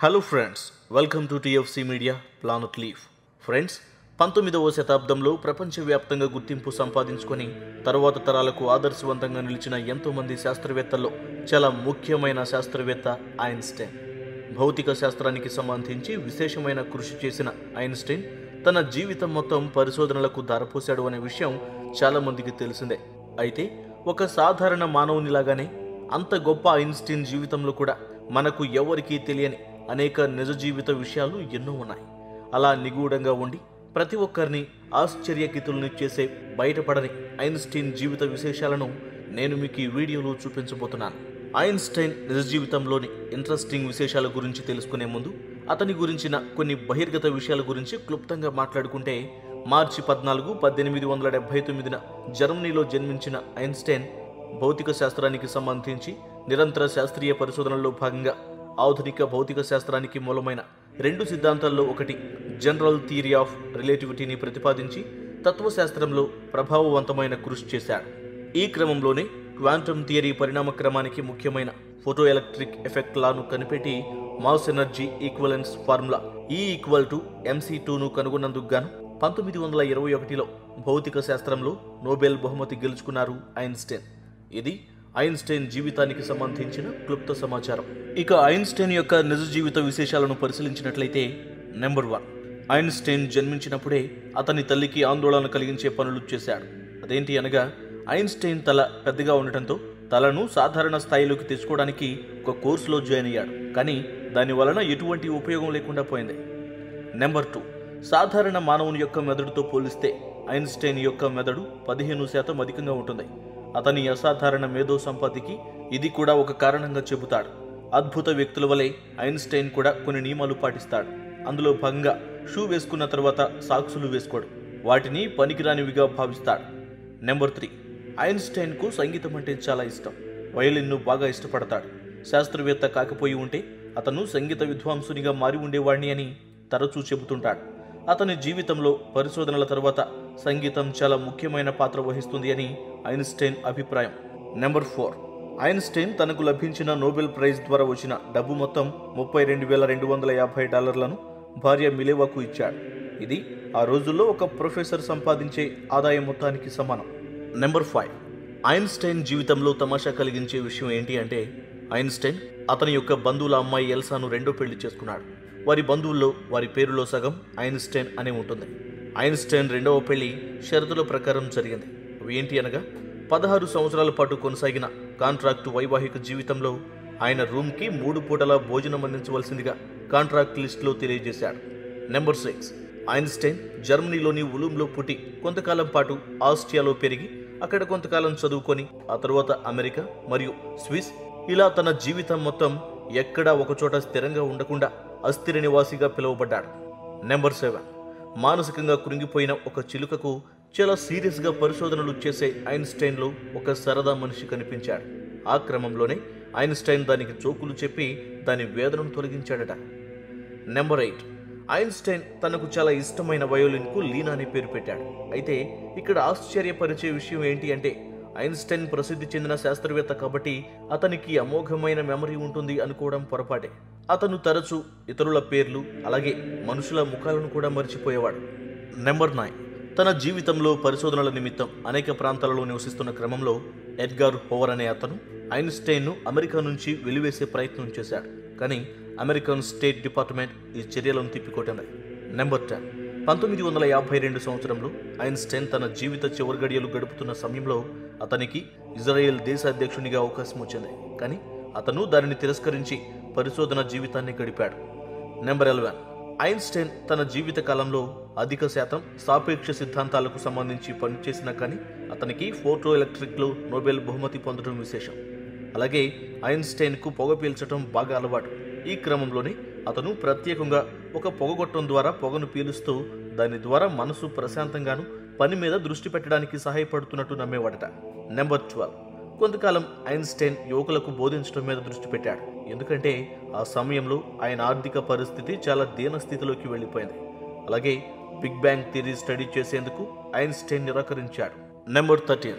Hello friends welcome to TFC media planet leaf friends పంతొమ్మిదవ శతాబ్దంలో ప్రపంచవ్యాప్తంగా గుర్తింపు సంపాదించుకొని తరువాత తరాలకు ఆదర్శవంతంగా నిలిచిన ఎంతోమంది శాస్త్రవేత్తల్లో చాలా ముఖ్యమైన శాస్త్రవేత్త ఐన్స్టైన్ భౌతిక శాస్త్రానికి సంబంధించి విశేషమైన కృషి చేసిన ఐన్స్టైన్ తన జీవితం మొత్తం పరిశోధనలకు దారపోశాడు అనే విషయం చాలా మందికి తెలిసిందే అయితే ఒక సాధారణ మానవునిలాగానే అంత గొప్ప ఐన్స్టీన్ జీవితంలో కూడా మనకు ఎవరికీ తెలియని అనేక నిజ జీవిత విషయాలు ఎన్నో ఉన్నాయి అలా నిగూఢంగా ఉండి ప్రతి ఒక్కరిని ఆశ్చర్యకితుల్ని చేసే బయటపడని ఐన్స్టీన్ జీవిత విశేషాలను నేను మీకు ఈ వీడియోలో చూపించబోతున్నాను ఐన్స్టైన్ నిజ జీవితంలోని ఇంట్రెస్టింగ్ విశేషాల గురించి తెలుసుకునే ముందు అతని గురించిన కొన్ని బహిర్గత విషయాల గురించి క్లుప్తంగా మాట్లాడుకుంటే మార్చి పద్నాలుగు పద్దెనిమిది వందల డెబ్బై తొమ్మిదిన జర్మనీలో జన్మించిన ఐన్స్టైన్ భౌతిక శాస్త్రానికి సంబంధించి నిరంతర శాస్త్రీయ పరిశోధనల్లో భాగంగా ఆధునిక భౌతిక శాస్త్రానికి మూలమైన రెండు సిద్ధాంతాల్లో ఒకటి జనరల్ థియరీ ఆఫ్ రిలేటివిటీని ప్రతిపాదించి తత్వశాస్త్రంలో ప్రభావవంతమైన కృషి చేశాడు ఈ క్రమంలోనే క్వాంటమ్ థియరీ పరిణామ క్రమానికి ముఖ్యమైన ఫోటో ఎలక్ట్రిక్ ఎఫెక్ట్ లాను కనిపెట్టి mass energy equivalence formula E equal to MC టూను కనుగొన్నందుకు గాను పంతొమ్మిది వందల ఇరవై ఒకటిలో భౌతిక శాస్త్రంలో నోబెల్ బహుమతి గెలుచుకున్నారు ఐన్స్టైన్ ఇది ఐన్స్టైన్ జీవితానికి సంబంధించిన క్లుప్త సమాచారం ఇక ఐన్స్టైన్ యొక్క నిజ జీవిత విశేషాలను పరిశీలించినట్లయితే నెంబర్ వన్ ఐన్స్టైన్ జన్మించినప్పుడే అతని తల్లికి ఆందోళన కలిగించే పనులు చేశాడు అదేంటి అనగా ఐన్స్టైన్ తల పెద్దగా ఉండటంతో తలను సాధారణ స్థాయిలోకి తెచ్చుకోవడానికి ఒక కోర్సులో జాయిన్ అయ్యాడు కానీ దాని వలన ఎటువంటి ఉపయోగం లేకుండా పోయింది నెంబర్ టూ సాధారణ మానవుని యొక్క మెదడుతో పోలిస్తే ఐన్స్టైన్ యొక్క మెదడు పదిహేను శాతం అధికంగా ఉంటుంది అతని అసాధారణ మేధో సంపత్తికి ఇది కూడా ఒక కారణంగా చెబుతాడు అద్భుత వ్యక్తుల వలె ఐన్స్టైన్ కూడా కొన్ని నియమాలు పాటిస్తాడు అందులో భాగంగా షూ వేసుకున్న తర్వాత సాక్సులు వేసుకోడు వాటిని పనికిరానివిగా భావిస్తాడు నెంబర్ త్రీ ఐన్స్టైన్కు సంగీతం అంటే చాలా ఇష్టం వయలిన్ను బాగా ఇష్టపడతాడు శాస్త్రవేత్త కాకపోయి ఉంటే అతను సంగీత విద్వాంసునిగా మారి ఉండేవాణ్ణి అని తరచూ చెబుతుంటాడు అతని జీవితంలో పరిశోధనల తర్వాత సంగీతం చాలా ముఖ్యమైన పాత్ర వహిస్తుంది అని ఐన్స్టైన్ అభిప్రాయం నెంబర్ ఫోర్ ఐన్స్టైన్ తనకు లభించిన నోబెల్ ప్రైజ్ ద్వారా వచ్చిన డబ్బు మొత్తం ముప్పై రెండు వేల రెండు వందల యాభై డాలర్లను భార్య మిలేవాకు ఇచ్చాడు ఇది ఆ రోజుల్లో ఒక ప్రొఫెసర్ సంపాదించే ఆదాయం మొత్తానికి సమానం నెంబర్ ఫైవ్ ఐన్స్టైన్ జీవితంలో తమాషా కలిగించే విషయం ఏంటి అంటే ఐన్స్టైన్ అతని యొక్క బంధువుల అమ్మాయి ఎల్సాను రెండో పెళ్లి చేసుకున్నాడు వారి బంధువుల్లో వారి పేరులో సగం ఐన్స్టైన్ అనే ఉంటుంది ఐన్స్టైన్ రెండవ పెళ్లి షరతుల ప్రకారం జరిగింది అవి ఏంటి అనగా పదహారు సంవత్సరాల పాటు కొనసాగిన కాంట్రాక్టు వైవాహిక జీవితంలో ఆయన రూమ్కి మూడు పూటల భోజనం అందించవలసిందిగా కాంట్రాక్ట్ లిస్టులో తెలియజేశాడు నెంబర్ సిక్స్ ఐన్స్టైన్ జర్మనీలోని ఉలూంలో పుట్టి కొంతకాలం పాటు ఆస్ట్రియాలో పెరిగి అక్కడ కొంతకాలం చదువుకొని ఆ తరువాత అమెరికా మరియు స్విస్ ఇలా తన జీవితం మొత్తం ఎక్కడా ఒకచోట స్థిరంగా ఉండకుండా అస్థిర నివాసిగా పిలువబడ్డాడు నెంబర్ సెవెన్ మానసికంగా కృంగిపోయిన ఒక చిలుకకు చాలా సీరియస్గా పరిశోధనలు చేసే ఐన్స్టైన్లో ఒక సరదా మనిషి కనిపించాడు ఆ క్రమంలోనే ఐన్స్టైన్ దానికి జోకులు చెప్పి దాని వేదనను తొలగించాడట నెంబర్ ఎయిట్ ఐన్స్టైన్ తనకు చాలా ఇష్టమైన వయోలిన్కు లీనా అనే పేరు పెట్టాడు అయితే ఇక్కడ ఆశ్చర్యపరిచే విషయం ఏంటి అంటే ఐన్స్టైన్ ప్రసిద్ధి చెందిన శాస్త్రవేత్త కాబట్టి అతనికి అమోఘమైన మెమరీ ఉంటుంది అనుకోవడం పొరపాటే అతను తరచూ ఇతరుల పేర్లు అలాగే మనుషుల ముఖాలను కూడా మర్చిపోయేవాడు నెంబర్ నైన్ తన జీవితంలో పరిశోధనల నిమిత్తం అనేక ప్రాంతాలలో నివసిస్తున్న క్రమంలో ఎడ్గార్ హోవర్ అనే అతను ఐన్స్టైన్ను అమెరికా నుంచి వెలివేసే ప్రయత్నం చేశాడు కానీ అమెరికన్ స్టేట్ డిపార్ట్మెంట్ ఈ చర్యలను తిప్పికొట్టింది నెంబర్ టెన్ పంతొమ్మిది వందల యాభై రెండు సంవత్సరంలో ఐన్స్టైన్ తన జీవిత చివరి గడియలు గడుపుతున్న సమయంలో అతనికి ఇజ్రాయెల్ దేశ అధ్యక్షునిగా అవకాశం వచ్చింది కానీ అతను దానిని తిరస్కరించి పరిశోధన జీవితాన్ని గడిపాడు నెంబర్ ఎలెవెన్ ఐన్స్టైన్ తన జీవిత కాలంలో అధిక శాతం సాపేక్ష సిద్ధాంతాలకు సంబంధించి పనిచేసినా కానీ అతనికి ఫోటో ఎలక్ట్రిక్లో నోబెల్ బహుమతి పొందడం విశేషం అలాగే ఐన్స్టైన్కు పొగ పీల్చడం బాగా అలవాటు ఈ క్రమంలోనే అతను ప్రత్యేకంగా ఒక పొగగొట్టం ద్వారా పొగను పీలుస్తూ దాని ద్వారా మనసు ప్రశాంతంగాను పని మీద దృష్టి పెట్టడానికి సహాయపడుతున్నట్టు నమ్మేవాడట నెంబర్ ట్వెల్వ్ కొంతకాలం ఐన్స్టైన్ యువకులకు బోధించడం మీద దృష్టి పెట్టాడు ఎందుకంటే ఆ సమయంలో ఆయన ఆర్థిక పరిస్థితి చాలా దీన స్థితిలోకి వెళ్ళిపోయింది అలాగే బిగ్ బ్యాంగ్ థియరీ స్టడీ చేసేందుకు ఐన్స్టైన్ నిరాకరించాడు నెంబర్ థర్టీన్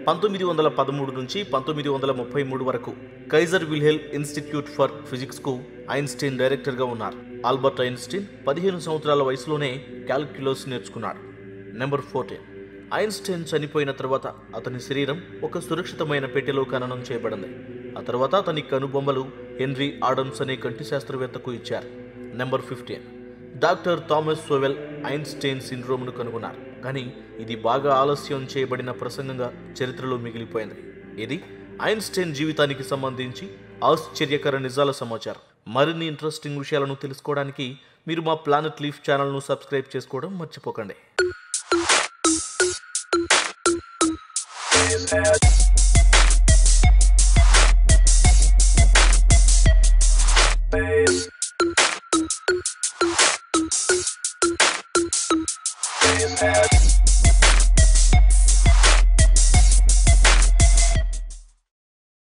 పంతొమ్మిది వందల పదమూడు నుంచి పంతొమ్మిది వందల ముప్పై మూడు వరకు కైజర్ విల్హెల్ ఇన్స్టిట్యూట్ ఫర్ ఫిజిక్స్కు ఐన్స్టీన్ డైరెక్టర్గా ఉన్నారు ఆల్బర్ట్ ఐన్స్టీన్ పదిహేను సంవత్సరాల వయసులోనే క్యాల్క్యులస్ నేర్చుకున్నాడు నెంబర్ ఫోర్టీన్ ఐన్స్టీన్ చనిపోయిన తర్వాత అతని శరీరం ఒక సురక్షితమైన పెట్టెలో ఖననం చేయబడింది ఆ తర్వాత అతని కనుబొమ్మలు హెన్రీ ఆడమ్స్ అనే కంటి శాస్త్రవేత్తకు ఇచ్చారు number fifteen doctor Thomas Sowell Einstein సిండ్రోమ్ను కనుగొన్నారు కానీ ఇది బాగా ఆలస్యం చేయబడిన ప్రసంగంగా చరిత్రలో మిగిలిపోయింది ఇది ఐన్స్టైన్ జీవితానికి సంబంధించి ఆశ్చర్యకర నిజాల సమాచారం మరిన్ని ఇంట్రెస్టింగ్ విషయాలను తెలుసుకోవడానికి మీరు మా ప్లానెట్ లీఫ్ ఛానల్ను సబ్స్క్రైబ్ చేసుకోవడం మర్చిపోకండి Space.